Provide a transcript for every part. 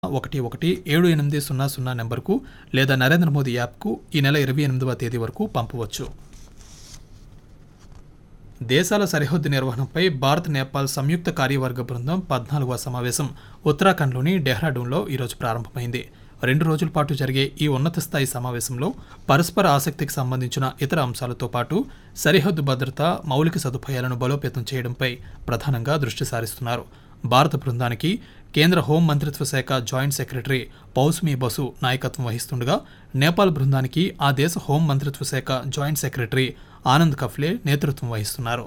ఒకటి ఒకటి ఏడు ఎనిమిది సున్నా సున్నా నెంబర్కు లేదా నరేంద్ర మోదీ యాప్కు ఈ నెల ఇరవై ఎనిమిదవ తేదీ వరకు పంపవచ్చు దేశాల సరిహద్దు నిర్వహణపై భారత్ నేపాల్ సంయుక్త కార్యవర్గ బృందం పద్నాలుగవ సమావేశం ఉత్తరాఖండ్లోని డెహ్రాడూన్లో ఈరోజు ప్రారంభమైంది రెండు రోజుల పాటు జరిగే ఈ ఉన్నత స్థాయి సమావేశంలో పరస్పర ఆసక్తికి సంబంధించిన ఇతర అంశాలతో పాటు సరిహద్దు భద్రత మౌలిక సదుపాయాలను బలోపేతం చేయడంపై ప్రధానంగా దృష్టి సారిస్తున్నారు భారత బృందానికి కేంద్ర హోం మంత్రిత్వ శాఖ జాయింట్ సెక్రటరీ పౌస్మీ బసు నాయకత్వం వహిస్తుండగా నేపాల్ బృందానికి ఆ దేశ హోం మంత్రిత్వ శాఖ జాయింట్ సెక్రటరీ ఆనంద్ కఫ్లే నేతృత్వం వహిస్తున్నారు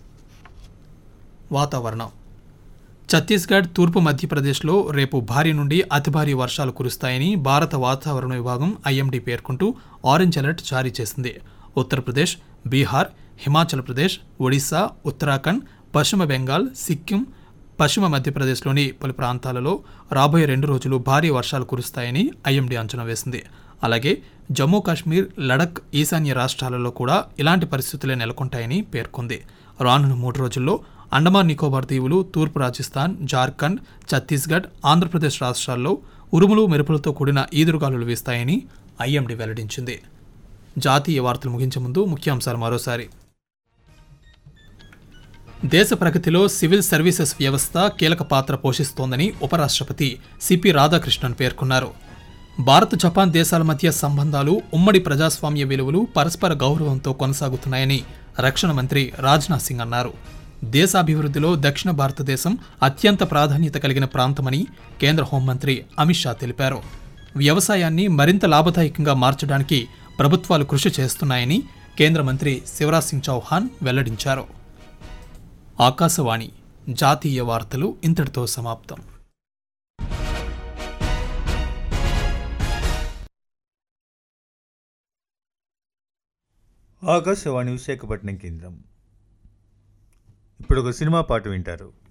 వాతావరణం ఛత్తీస్గఢ్ తూర్పు మధ్యప్రదేశ్లో రేపు భారీ నుండి అతి భారీ వర్షాలు కురుస్తాయని భారత వాతావరణ విభాగం ఐఎండీ పేర్కొంటూ ఆరెంజ్ అలర్ట్ జారీ చేసింది ఉత్తరప్రదేశ్ బీహార్ హిమాచల్ ప్రదేశ్ ఒడిశా ఉత్తరాఖండ్ పశ్చిమ బెంగాల్ సిక్కిం పశ్చిమ మధ్యప్రదేశ్లోని పలు ప్రాంతాలలో రాబోయే రెండు రోజులు భారీ వర్షాలు కురుస్తాయని ఐఎండీ అంచనా వేసింది అలాగే జమ్మూ కాశ్మీర్ లడక్ ఈశాన్య రాష్ట్రాలలో కూడా ఇలాంటి పరిస్థితులే నెలకొంటాయని పేర్కొంది రానున్న మూడు రోజుల్లో అండమాన్ నికోబార్ దీవులు తూర్పు రాజస్థాన్ జార్ఖండ్ ఛత్తీస్గఢ్ ఆంధ్రప్రదేశ్ రాష్ట్రాల్లో ఉరుములు మెరుపులతో కూడిన ఈదురుగాలులు వీస్తాయని ఐఎండీ వెల్లడించింది జాతీయ వార్తలు ముగించే ముందు ముఖ్యాంశాలు మరోసారి దేశ ప్రగతిలో సివిల్ సర్వీసెస్ వ్యవస్థ కీలక పాత్ర పోషిస్తోందని ఉపరాష్ట్రపతి సిపి రాధాకృష్ణన్ పేర్కొన్నారు భారత్ జపాన్ దేశాల మధ్య సంబంధాలు ఉమ్మడి ప్రజాస్వామ్య విలువలు పరస్పర గౌరవంతో కొనసాగుతున్నాయని రక్షణ మంత్రి రాజ్నాథ్ సింగ్ అన్నారు దేశాభివృద్ధిలో దక్షిణ భారతదేశం అత్యంత ప్రాధాన్యత కలిగిన ప్రాంతమని కేంద్ర హోంమంత్రి అమిత్ షా తెలిపారు వ్యవసాయాన్ని మరింత లాభదాయకంగా మార్చడానికి ప్రభుత్వాలు కృషి చేస్తున్నాయని కేంద్ర మంత్రి శివరాజ్ సింగ్ చౌహాన్ వెల్లడించారు ఆకాశవాణి జాతీయ వార్తలు ఇంతటితో సమాప్తం ఆకాశవాణి విశాఖపట్నం కేంద్రం ఇప్పుడు ఒక సినిమా పాట వింటారు